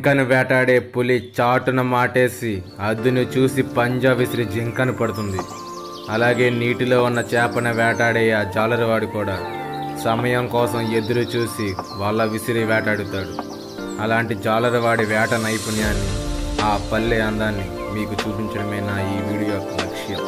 జింకను వేటాడే పులి చాటున మాటేసి అద్దును చూసి పంజా విసిరి జింకను పడుతుంది అలాగే నీటిలో ఉన్న చేపను వేటాడే ఆ జాలరివాడు కూడా సమయం కోసం ఎదురు చూసి వాళ్ళ విసిరి వేటాడుతాడు అలాంటి జాలరివాడి వేట నైపుణ్యాన్ని ఆ పల్లె అందాన్ని మీకు చూపించడమే నా ఈ వీడియో యొక్క లక్ష్యం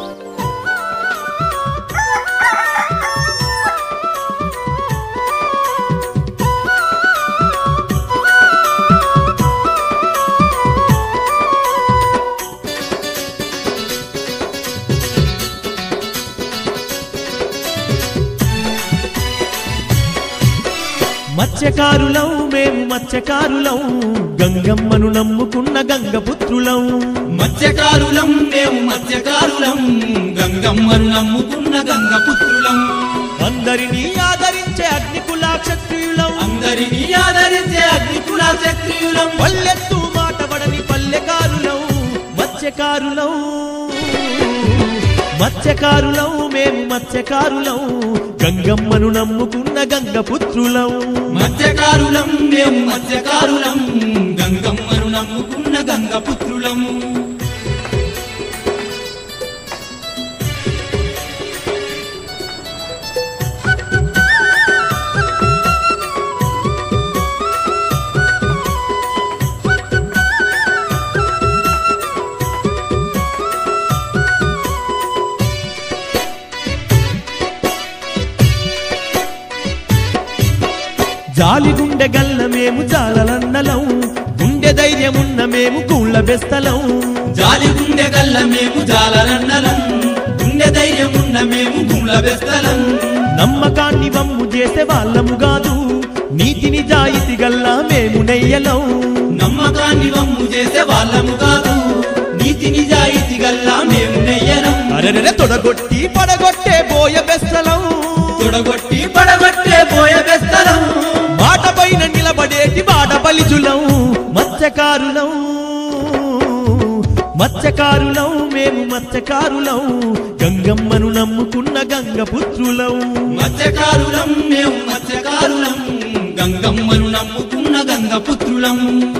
మత్స్యకారులం మేము మత్స్యకారులం గంగమ్మను నమ్ముకున్న గంగపుత్రులం మత్స్యకారులం మేము మత్స్యకారులం గంగమ్మను నమ్ముకున్న గంగపుత్రులం అందరినీ ఆదరించే అగ్నికుల క్షత్రియులం అందరినీ ఆదరించే అగ్నికుల క్షత్రియులం పల్లెత్తు మాట పడని పల్లెకారులం మత్స్యకారులం మత్స్యకారులం మేము మత్స్యకారులం గంగమ్మను నమ్ముకున్న గంగపుత్రులం మత్స్యకారులం మేము మత్స్యకారులం గంగమ్మను నమ్ముకున్న గంగపుత్రులం జాలి గుండె గల్ల మేము జాలలన్నలం గుండె ధైర్యమున్న మేము కూళ్ళ బెస్తలం జాలి గుండె గల్ల మేము జాలరన్నలం గుండె ధైర్యమున్న మేము గుండ్ల బెస్తలం నమ్మకాన్ని వమ్ము చేసే వాళ్ళము కాదు నీతిని జాయితీ గల్లా మేము నెయ్యలం నమ్మకాన్ని వమ్ము చేసే వాళ్ళము కాదు నీతి నిజాయితీ గల్లా మేము నెయ్యరం అరెరె తొడగొట్టి పడగొట్టే బోయ బెస్తలం తొడగొట్టి పడగొట్టే పోయ బెస్తలం మాట పైన నిలబడేటి బాట బలిజులం మత్స్యకారులం మత్స్యకారులం మేము మత్స్యకారులం గంగమ్మను నమ్ముకున్న గంగపుత్రులం మత్స్యకారులం మేము మత్స్యకారులం గంగమ్మను నమ్ముకున్న గంగపుత్రులం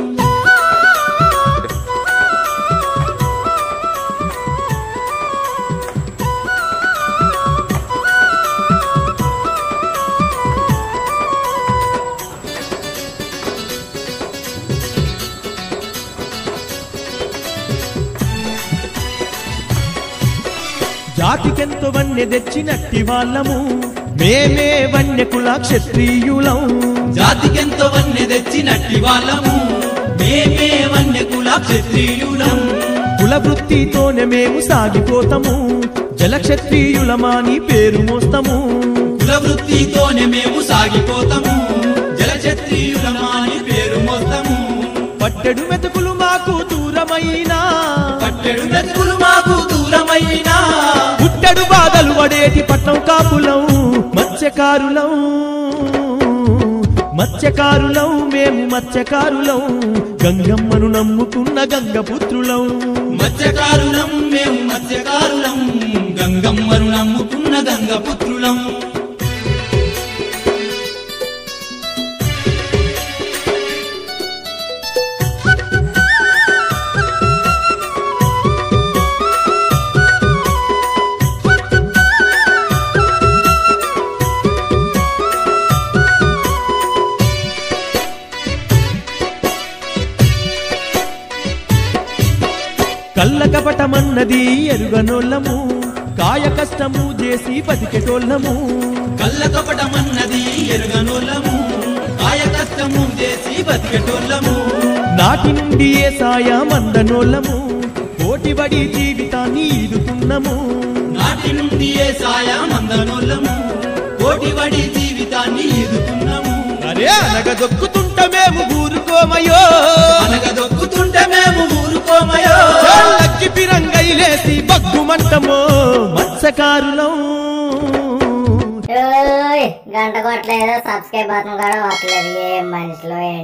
జాతికెంతో వన్నె తెచ్చినట్టి వాళ్ళము మేమే వన్య కుల క్షత్రియులం జాతికెంతో వన్నె తెచ్చినట్టి వాళ్ళము మేమే వన్య కుల క్షత్రియులం కుల వృత్తితోనే మేము సాగిపోతాము జల క్షత్రియులమాని పేరు మోస్తాము కుల వృత్తితోనే మేము సాగిపోతాము జలక్షత్రియులమాని పేరు మోస్తాము పట్టెడు మెతుకులు మాకు దూరమైనా పట్టెడు మెతుకులు మాకు దూరమైనా పుట్టెడు బాధలు పడేటి పట్నం కాపులం మత్స్యకారులం మత్స్యకారులం మేము మత్స్యకారులం గంగమ్మను నమ్ముకున్న గంగపుత్రులం మత్స్యకారులం మేము మత్స్యకారులం గంగమ్మను నమ్ముకున్న గంగపుత్రులం కళ్ళ కపటమన్నది ఎరుగనోళ్ళము కాయ కష్టము చేసి బతికెటోళ్ళము కళ్ళ కపటమన్నది ఎరుగనోళ్ళము కాయ కష్టము చేసి బతికెటోళ్ళము నాటి నుండి ఏ సాయం అందనోళ్ళము కోటిబడి జీవితాన్ని ఈదుతున్నము నాటి నుండి ఏ సాయం అందనోళ్ళము కోటివడి జీవితాన్ని ఎదుగుతున్నాము అరే అనగ దొక్కుతుంట మేము ఊరుకోమయో అనగ దొక్కుతుంటే మేము ఊరుకోమయో చాళ్ళకి పిరంగైలేసి బగ్గుమంటమో మత్స్యకారులం ఓయ్ గంట కొట్టలేదు సబ్స్క్రైబ్ బటన్ కూడా కొట్టలేదు ఏం మనుషులు ఏంటి